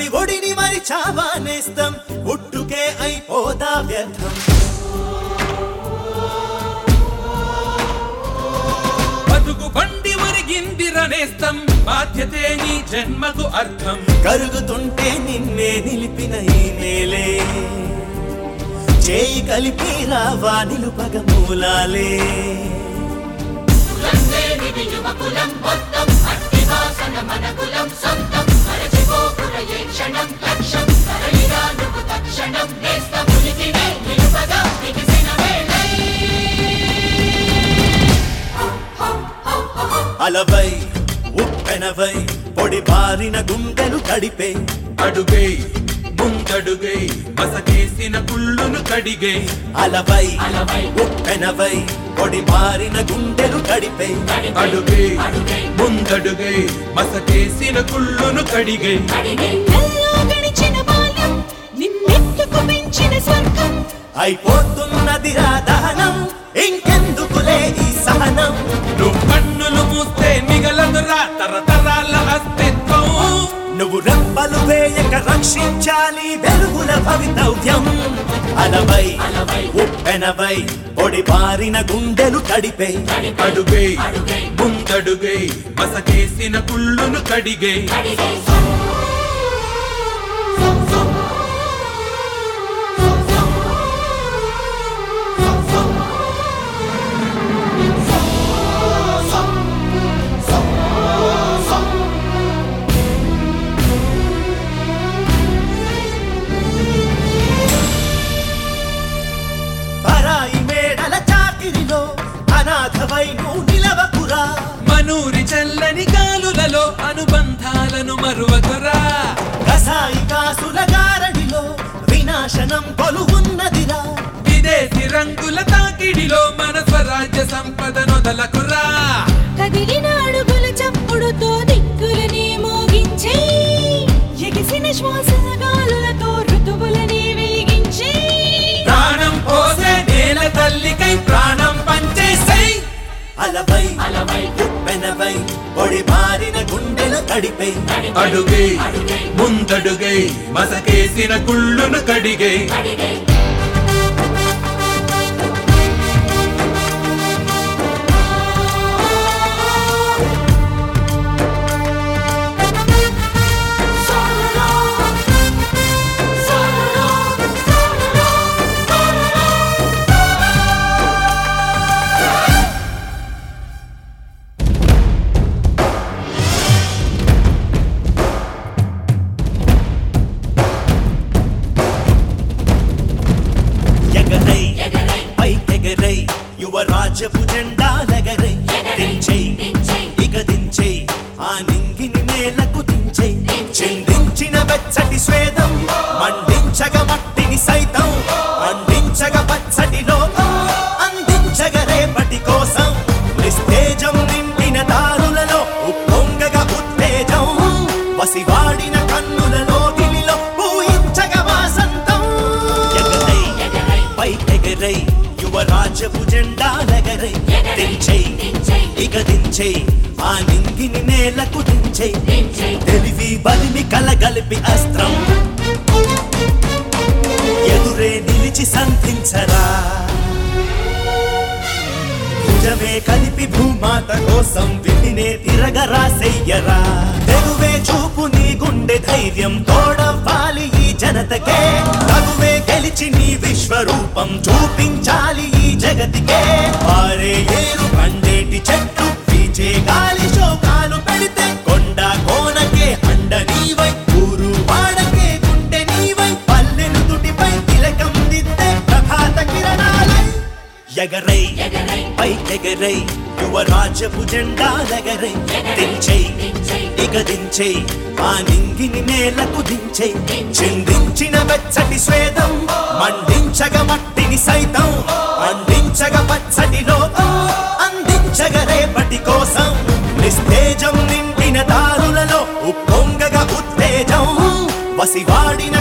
పుడమి ఒడిని మరి చావానేస్తం పుట్టుకే అయిపోదా వ్యర్థం బతుకు బండి ఒరిగిందిరనేస్తం బాధ్యతే నీ జన్మకు అర్థం కరుగుతుంటే నిన్నే నిలిపిన ఈ నేలే చేయి కలిపి రావా నిలుపగ మూలాలే అలవై ఉప్పెనవై పొడి బారిన గుండెలు తడిపే అడుగై ముందడుగై మసకేసిన కుళ్ళును కడిగై అలవై ఉప్పెనవై పొడి బారిన గుండెలు తడిపే అడుగై ముందడుగై మసకేసిన కుళ్ళును కడిగై కల్లో గడిచిన బాల్యం నిన్నెత్తుకు పెంచిన స్వర్గం అయిపోతున్నదిరా దహనం ఇంకెందుకులే ఈ సహనం నువ్వు కన్నులు మూస్తే మిగలదురా తరతరాల అస్తిత్వం నువ్వు రెప్పలు వేయక రక్షించాలి వెలుగుల భవితవ్యం అలవై ఉప్పెనవై పొడి బారిన గుండెలు తడిపే అడుగై ముందడుగై మసకేసిన కుళ్ళును కడిగై పరాయి మేడల చాకిరిలో అనాథవై నువ్వు నిలవకురా మనూరి చల్లని గాలులలో అనుబంధాలను మరువకురా కసాయి కాసుల గారడిలో వినాశనం కొలువున్నదిరా విదేశీ రంగుల తాకిడిలో మన స్వరాజ్య సంపద నొదలకురా కదిలిన అడుగుల చప్పుడుతో దిక్కులని మోగించే ఎగిసిన శ్వాసల గాలులతో ఋతువులని వెలిగించే ప్రాణం పోసే నేల తల్లికై ప్రాణం పంచేసై అలవై ఉప్పెనవై పొడి బారిన గుండెలు తడిపై అడుగై ముందడుగై మసకేసిన కుళ్ళును కడిగై ఎగరై పైకెగరై యువరాజపు జెండాలెగరై దించై ఇక దించై ఆ నింగిని నేలకు దించై చిందించిన వెచ్చటి స్వేదం మండించగ మట్టిని సైతం మండించగ పచ్చటి లోకం అందించగ రేపటి కోసం నిస్తేజం నిండిన దారులలో ఉప్పొంగగ ఉత్తేజం వసివాడిన కన్నులలో గిలిలో పూయించగ వాసంతం ఎగరై పైకెగరై యువరాజపు జెండాలెగరై దించై ఇక దించై ఆ నింగిని నేలకు దించై తెలివి బలిమి కలగలిపి అస్త్రం ఎదురే నిలిచి సంధించరా భుజమే కలిపి భూమాత కోసం విధినే తిరగరాసెయ్యరా తెగువే చూపు నీ గుండె ధైర్యం తోడవ్వాలి ఈ జనతకే తగువే గెలిచి నీ విశ్వరూపం చూపించాలి ఈ జగతికే పారే ఏరు పండేటి చెట్టు పీచే గాలి శోకాలు పెడితే కొండ కోనకే అండ నీవై ఊరు వాడకే గుండె నీవై పల్లెలు తుటిపై తిలకం దిద్దే ప్రభాత కిరణాలై ఎగరై పైకెగరై యువరాజపు జెండాలెగరై దించై ఇక దించై ఆ నింగిని నేలకు దించై చిందించిన వెచ్చటి స్వేదం మండించగ మట్టిని సైతం అందించగ పచ్చటి లోకం అందించగ రేపటి కోసం నిస్తేజం నిండిన దారులలో ఉప్పొంగగ ఉత్తేజం వసివాడిన